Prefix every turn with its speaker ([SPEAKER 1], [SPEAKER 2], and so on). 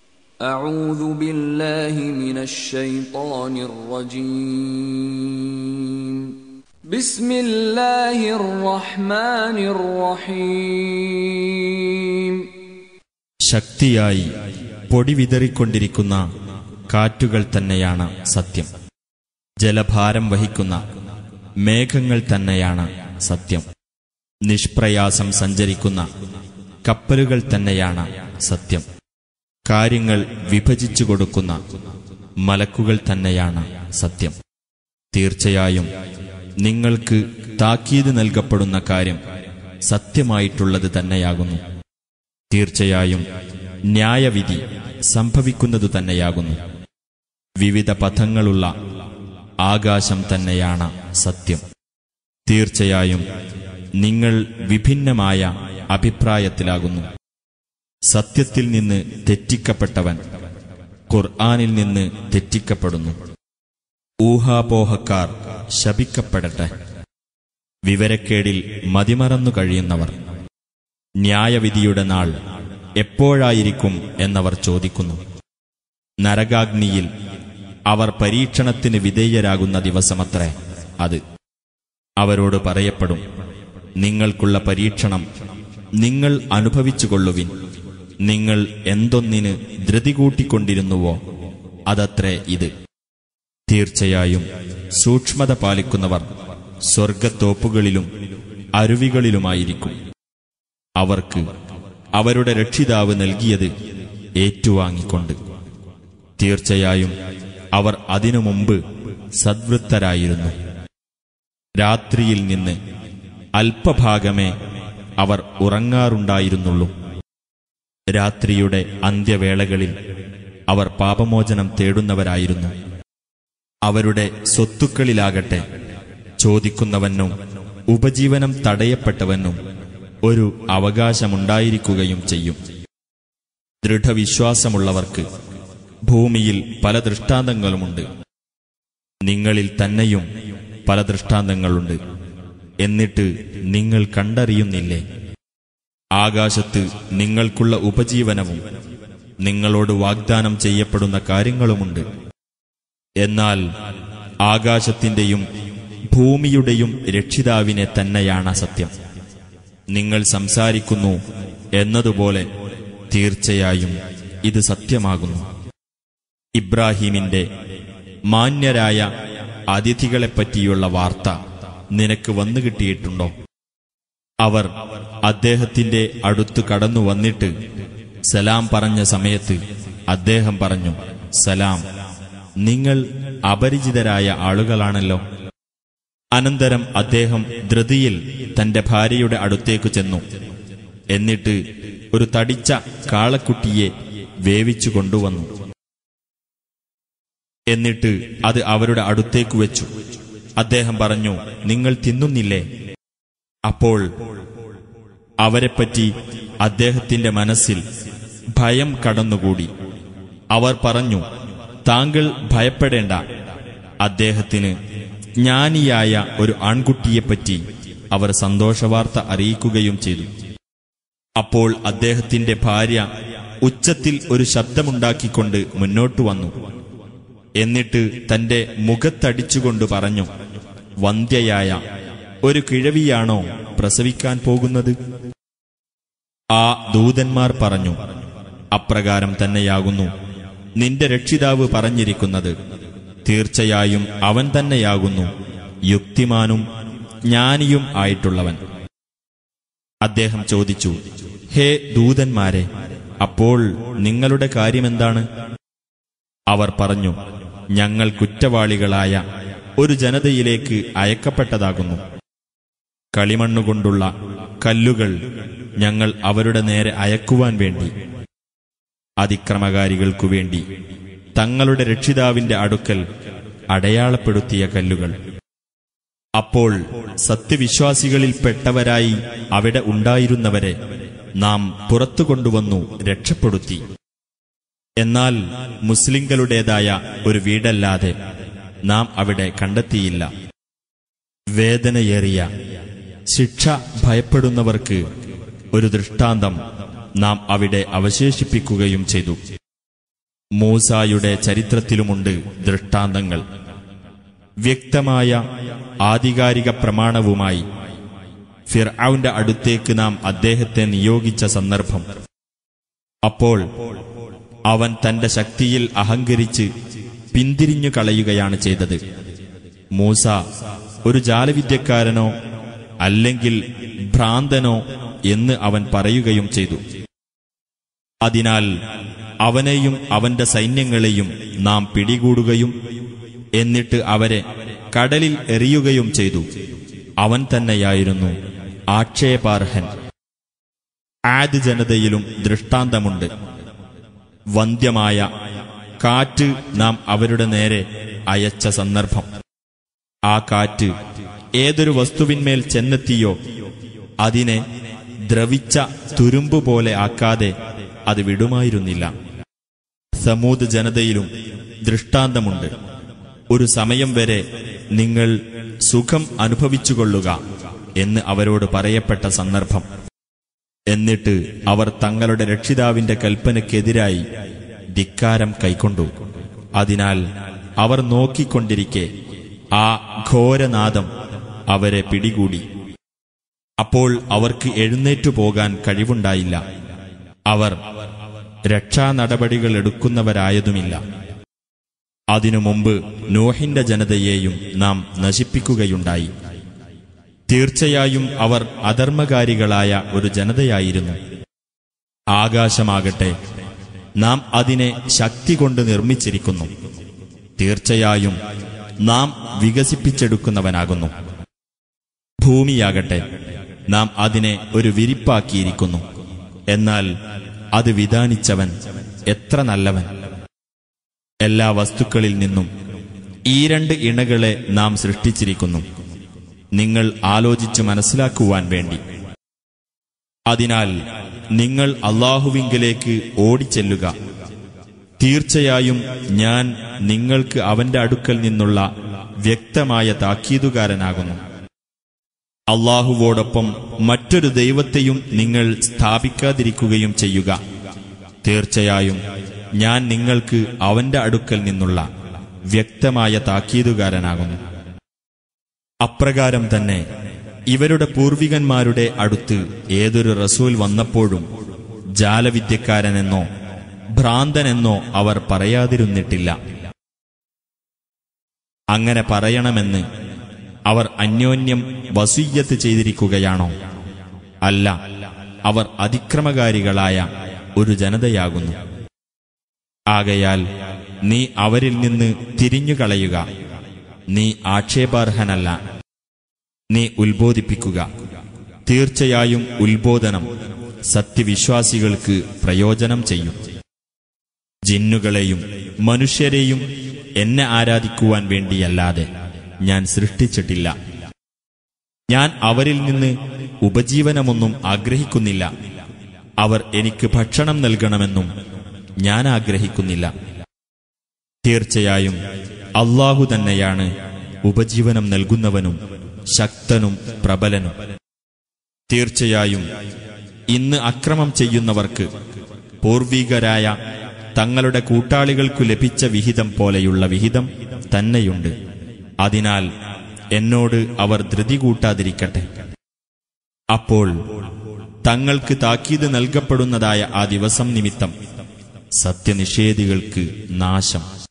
[SPEAKER 1] أعوذ بالله من الشيطان الرجيم بسم الله الرحمن الرحيم
[SPEAKER 2] ശക്തിയായി പൊടി വിതറിക്കൊണ്ടിരിക്കുന്ന കാറ്റുകൾ തന്നെയാണ് സത്യം ജലഭാരം വഹിക്കുന്ന മേഘങ്ങൾ തന്നെയാണ് സത്യം നിഷ്പ്രയാസം സഞ്ചരിക്കുന്ന കപ്പലുകൾ തന്നെയാണ് സത്യം കാര്യങ്ങൾ വിഭജിച്ചു കൊടുക്കുന്ന മലക്കുകൾ തന്നെയാണ് സത്യം തീർച്ചയായും നിങ്ങൾക്ക് താക്കീത് നൽകപ്പെടുന്ന കാര്യം സത്യമായിട്ടുള്ളത് തന്നെയാകുന്നു തീർച്ചയായും ന്യായവിധി സംഭവിക്കുന്നതു തന്നെയാകുന്നു വിവിധ പഥങ്ങളുള്ള ആകാശം തന്നെയാണ് സത്യം തീർച്ചയായും നിങ്ങൾ വിഭിന്നമായ അഭിപ്രായത്തിലാകുന്നു സത്യത്തിൽ നിന്ന് തെറ്റിക്കപ്പെട്ടവൻ ഖുർആനിൽ നിന്ന് തെറ്റിക്കപ്പെടുന്നു ഊഹാപോഹക്കാർ ശപിക്കപ്പെടട്ടെ വിവരക്കേടിൽ മതിമറന്നു കഴിയുന്നവർ ന്യായവിധിയുടെ നാൾ എപ്പോഴായിരിക്കും എന്നവർ ചോദിക്കുന്നു നരകാഗ്നിയിൽ അവർ പരീക്ഷണത്തിന് വിധേയരാകുന്ന ദിവസമത്രേ അത് അവരോട് പറയപ്പെടും നിങ്ങൾക്കുള്ള പരീക്ഷണം നിങ്ങൾ അനുഭവിച്ചുകൊള്ളുവിൻ നിങ്ങൾ എന്തൊന്നിന് ധൃതി കൂട്ടിക്കൊണ്ടിരുന്നുവോ അതത്രേ ഇത് തീർച്ചയായും സൂക്ഷ്മത പാലിക്കുന്നവർ സ്വർഗത്തോപ്പുകളിലും അരുവികളിലുമായിരിക്കും അവർക്ക് അവരുടെ രക്ഷിതാവ് നൽകിയത് ഏറ്റുവാങ്ങിക്കൊണ്ട് തീർച്ചയായും അവർ അതിനു മുമ്പ് സദ്വൃത്തരായിരുന്നു രാത്രിയിൽ നിന്ന് അല്പഭാഗമേ അവർ ഉറങ്ങാറുണ്ടായിരുന്നുള്ളൂ രാത്രിയുടെ അന്ത്യവേളകളിൽ അവർ പാപമോചനം തേടുന്നവരായിരുന്നു അവരുടെ സ്വത്തുക്കളിലാകട്ടെ ചോദിക്കുന്നവനും ഉപജീവനം തടയപ്പെട്ടവനും ഒരു അവകാശമുണ്ടായിരിക്കുകയും ചെയ്യും ദൃഢവിശ്വാസമുള്ളവർക്ക് ഭൂമിയിൽ പല ദൃഷ്ടാന്തങ്ങളുമുണ്ട് നിങ്ങളിൽ തന്നെയും പല ദൃഷ്ടാന്തങ്ങളുണ്ട് എന്നിട്ട് നിങ്ങൾ കണ്ടറിയുന്നില്ലേ ആകാശത്ത് നിങ്ങൾക്കുള്ള ഉപജീവനവും നിങ്ങളോട് വാഗ്ദാനം ചെയ്യപ്പെടുന്ന കാര്യങ്ങളുമുണ്ട് എന്നാൽ ആകാശത്തിന്റെയും ഭൂമിയുടെയും രക്ഷിതാവിനെ തന്നെയാണ് സത്യം നിങ്ങൾ സംസാരിക്കുന്നു എന്നതുപോലെ തീർച്ചയായും ഇത് സത്യമാകുന്നു ഇബ്രാഹീമിന്റെ മാന്യരായ അതിഥികളെപ്പറ്റിയുള്ള വാർത്ത നിനക്ക് വന്നു കിട്ടിയിട്ടുണ്ടോ അവർ അദ്ദേഹത്തിന്റെ അടുത്ത് കടന്നു വന്നിട്ട് സലാം പറഞ്ഞ സമയത്ത് അദ്ദേഹം പറഞ്ഞു സലാം നിങ്ങൾ അപരിചിതരായ ആളുകളാണല്ലോ അനന്തരം അദ്ദേഹം ധൃതിയിൽ തന്റെ ഭാര്യയുടെ അടുത്തേക്ക് ചെന്നു എന്നിട്ട് ഒരു തടിച്ച കാളക്കുട്ടിയെ വേവിച്ചു കൊണ്ടുവന്നു എന്നിട്ട് അത് അവരുടെ അടുത്തേക്ക് വെച്ചു അദ്ദേഹം പറഞ്ഞു നിങ്ങൾ തിന്നുന്നില്ലേ അപ്പോൾ അവരെപ്പറ്റി അദ്ദേഹത്തിന്റെ മനസ്സിൽ ഭയം കടന്നുകൂടി അവർ പറഞ്ഞു താങ്കൾ ഭയപ്പെടേണ്ട അദ്ദേഹത്തിന് ജ്ഞാനിയായ ഒരു ആൺകുട്ടിയെപ്പറ്റി അവർ സന്തോഷവാർത്ത അറിയിക്കുകയും ചെയ്തു അപ്പോൾ അദ്ദേഹത്തിന്റെ ഭാര്യ ഉച്ചത്തിൽ ഒരു ശബ്ദമുണ്ടാക്കിക്കൊണ്ട് മുന്നോട്ടു വന്നു എന്നിട്ട് തന്റെ മുഖത്തടിച്ചുകൊണ്ട് പറഞ്ഞു വന്ധ്യയായ ഒരു കിഴവിയാണോ പ്രസവിക്കാൻ പോകുന്നത് ആ ദൂതന്മാർ പറഞ്ഞു അപ്രകാരം തന്നെയാകുന്നു നിന്റെ രക്ഷിതാവ് പറഞ്ഞിരിക്കുന്നത് തീർച്ചയായും അവൻ തന്നെയാകുന്നു യുക്തിമാനും ജ്ഞാനിയും ആയിട്ടുള്ളവൻ അദ്ദേഹം ചോദിച്ചു ഹേ ദൂതന്മാരെ അപ്പോൾ നിങ്ങളുടെ കാര്യമെന്താണ് അവർ പറഞ്ഞു ഞങ്ങൾ കുറ്റവാളികളായ ഒരു ജനതയിലേക്ക് അയക്കപ്പെട്ടതാകുന്നു കളിമണ്ണുകൊണ്ടുള്ള കല്ലുകൾ ഞങ്ങൾ അവരുടെ നേരെ അയക്കുവാൻ വേണ്ടി അതിക്രമകാരികൾക്കു വേണ്ടി തങ്ങളുടെ രക്ഷിതാവിന്റെ അടുക്കൽ അടയാളപ്പെടുത്തിയ കല്ലുകൾ അപ്പോൾ സത്യവിശ്വാസികളിൽപ്പെട്ടവരായി അവിടെ ഉണ്ടായിരുന്നവരെ നാം പുറത്തു കൊണ്ടുവന്നു രക്ഷപ്പെടുത്തി എന്നാൽ മുസ്ലിങ്ങളുടേതായ ഒരു വീടല്ലാതെ നാം അവിടെ കണ്ടെത്തിയില്ല വേദനയേറിയ ശിക്ഷ ഭയപ്പെടുന്നവർക്ക് ഒരു ദൃഷ്ടാന്തം നാം അവിടെ അവശേഷിപ്പിക്കുകയും ചെയ്തു മൂസായുടെ ചരിത്രത്തിലുമുണ്ട് ദൃഷ്ടാന്തങ്ങൾ വ്യക്തമായ ആധികാരിക പ്രമാണവുമായി ഫിർഔന്റെ അടുത്തേക്ക് നാം അദ്ദേഹത്തെ നിയോഗിച്ച സന്ദർഭം അപ്പോൾ അവൻ തന്റെ ശക്തിയിൽ അഹങ്കരിച്ച് പിന്തിരിഞ്ഞു കളയുകയാണ് ചെയ്തത് മൂസ ഒരു ജാലവിദ്യക്കാരനോ അല്ലെങ്കിൽ ഭ്രാന്തനോ എന്ന് അവൻ പറയുകയും ചെയ്തു അതിനാൽ അവനെയും അവന്റെ സൈന്യങ്ങളെയും നാം പിടികൂടുകയും എന്നിട്ട് അവരെ കടലിൽ എറിയുകയും ചെയ്തു അവൻ തന്നെയായിരുന്നു ആക്ഷേപാർഹൻ ആദ് ജനതയിലും ദൃഷ്ടാന്തമുണ്ട് വന്ധ്യമായ കാറ്റ് നാം അവരുടെ നേരെ അയച്ച സന്ദർഭം ആ കാറ്റ് ഏതൊരു വസ്തുവിന്മേൽ ചെന്നെത്തിയോ അതിനെ ദ്രവിച്ച തുരുമ്പ് പോലെ ആക്കാതെ അത് വിടുമായിരുന്നില്ല സമൂത് ജനതയിലും ദൃഷ്ടാന്തമുണ്ട് ഒരു സമയം വരെ നിങ്ങൾ സുഖം അനുഭവിച്ചുകൊള്ളുക എന്ന് അവരോട് പറയപ്പെട്ട സന്ദർഭം എന്നിട്ട് അവർ തങ്ങളുടെ രക്ഷിതാവിന്റെ കൽപ്പനയ്ക്കെതിരായി ധിക്കാരം കൈക്കൊണ്ടു അതിനാൽ അവർ നോക്കിക്കൊണ്ടിരിക്കെ ആ ഘോരനാദം അവരെ പിടികൂടി അപ്പോൾ അവർക്ക് എഴുന്നേറ്റു പോകാൻ കഴിവുണ്ടായില്ല അവർ രക്ഷാ നടപടികൾ എടുക്കുന്നവരായതുമില്ല അതിനു മുമ്പ് നോഹിന്റെ ജനതയെയും നാം നശിപ്പിക്കുകയുണ്ടായി തീർച്ചയായും അവർ അധർമ്മകാരികളായ ഒരു ജനതയായിരുന്നു ആകാശമാകട്ടെ നാം അതിനെ ശക്തി കൊണ്ട് നിർമ്മിച്ചിരിക്കുന്നു തീർച്ചയായും നാം വികസിപ്പിച്ചെടുക്കുന്നവനാകുന്നു ഭൂമിയാകട്ടെ നാം അതിനെ ഒരു വിരിപ്പാക്കിയിരിക്കുന്നു എന്നാൽ അത് വിധാനിച്ചവൻ എത്ര നല്ലവൻ എല്ലാ വസ്തുക്കളിൽ നിന്നും ഈ രണ്ട് ഇണകളെ നാം സൃഷ്ടിച്ചിരിക്കുന്നു നിങ്ങൾ ആലോചിച്ച് മനസ്സിലാക്കുവാൻ വേണ്ടി അതിനാൽ നിങ്ങൾ അള്ളാഹുവിങ്കിലേക്ക് ഓടിച്ചെല്ലുക തീർച്ചയായും ഞാൻ നിങ്ങൾക്ക് അവന്റെ അടുക്കൽ നിന്നുള്ള വ്യക്തമായ താക്കീതുകാരനാകുന്നു അള്ളാഹുവോടൊപ്പം മറ്റൊരു ദൈവത്തെയും നിങ്ങൾ സ്ഥാപിക്കാതിരിക്കുകയും ചെയ്യുക തീർച്ചയായും ഞാൻ നിങ്ങൾക്ക് അവന്റെ അടുക്കൽ നിന്നുള്ള വ്യക്തമായ താക്കീതുകാരനാകുന്നു അപ്രകാരം തന്നെ ഇവരുടെ പൂർവികന്മാരുടെ അടുത്ത് ഏതൊരു റസൂൽ വന്നപ്പോഴും ജാലവിദ്യക്കാരനെന്നോ ഭ്രാന്തനെന്നോ അവർ പറയാതിരുന്നിട്ടില്ല അങ്ങനെ പറയണമെന്ന് അവർ അന്യോന്യം വസൂയ്യത്ത് ചെയ്തിരിക്കുകയാണോ അല്ല അവർ അതിക്രമകാരികളായ ഒരു ജനതയാകുന്നു ആകയാൽ നീ അവരിൽ നിന്ന് തിരിഞ്ഞുകളയുക നീ ആക്ഷേപാർഹനല്ല നീ ഉത്ബോധിപ്പിക്കുക തീർച്ചയായും ഉത്ബോധനം സത്യവിശ്വാസികൾക്ക് പ്രയോജനം ചെയ്യും ജിന്നുകളെയും മനുഷ്യരെയും എന്നെ ആരാധിക്കുവാൻ വേണ്ടിയല്ലാതെ ഞാൻ സൃഷ്ടിച്ചിട്ടില്ല ഞാൻ അവരിൽ നിന്ന് ഉപജീവനമൊന്നും ആഗ്രഹിക്കുന്നില്ല അവർ എനിക്ക് ഭക്ഷണം നൽകണമെന്നും ഞാൻ ആഗ്രഹിക്കുന്നില്ല തീർച്ചയായും അള്ളാഹു തന്നെയാണ് ഉപജീവനം നൽകുന്നവനും ശക്തനും പ്രബലനും തീർച്ചയായും ഇന്ന് അക്രമം ചെയ്യുന്നവർക്ക് പൂർവികരായ തങ്ങളുടെ കൂട്ടാളികൾക്കു ലഭിച്ച വിഹിതം പോലെയുള്ള വിഹിതം തന്നെയുണ്ട് അതിനാൽ എന്നോട് അവർ ധൃതി കൂട്ടാതിരിക്കട്ടെ അപ്പോൾ തങ്ങൾക്ക് താക്കീത് നൽകപ്പെടുന്നതായ ആ ദിവസം നിമിത്തം സത്യനിഷേധികൾക്ക് നാശം